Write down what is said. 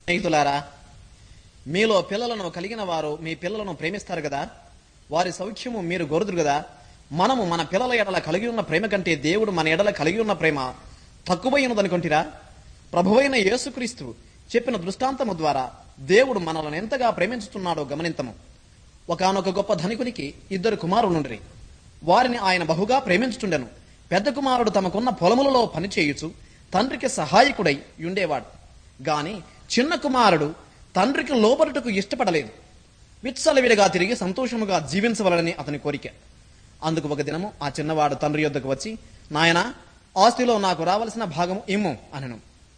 స్నేహితులారా మీలో పిల్లలను కలిగిన వారు మీ పిల్లలను ప్రేమిస్తారు కదా వారి సౌఖ్యము మీరు గోరుదురు కదా మనము మన పిల్లల ఎడల కలిగి ఉన్న ప్రేమ కంటే దేవుడు మన ఎడల కలిగి ఉన్న ప్రేమ తక్కువైనదనుకుంటారా ప్రభువైన యేసుక్రీస్తు చెప్పిన దృష్టాంతము ద్వారా దేవుడు మనల్ని ఎంతగా ప్రేమించుతున్నాడో గమనింతము ఒకానొక గొప్ప ధనికునికి ఇద్దరు కుమారులుండ్రి వారిని ఆయన బహుగా ప్రేమించుచుండెను పెద్ద కుమారుడు తమకున్న పొలములలో పనిచేయుచు తండ్రికి సహాయకుడై ఉండేవాడు గాని చిన్న కుమారుడు తండ్రికి లోబరుటకు ఇష్టపడలేదు విత్సలవిడిగా తిరిగి సంతోషముగా జీవించవలనని అతని కోరిక అందుకు ఒక దినము ఆ చిన్నవాడు తండ్రి యొద్దకు వచ్చి నాయనా ఆస్తిలో నాకు రావలసిన భాగము ఇమ్ము అనను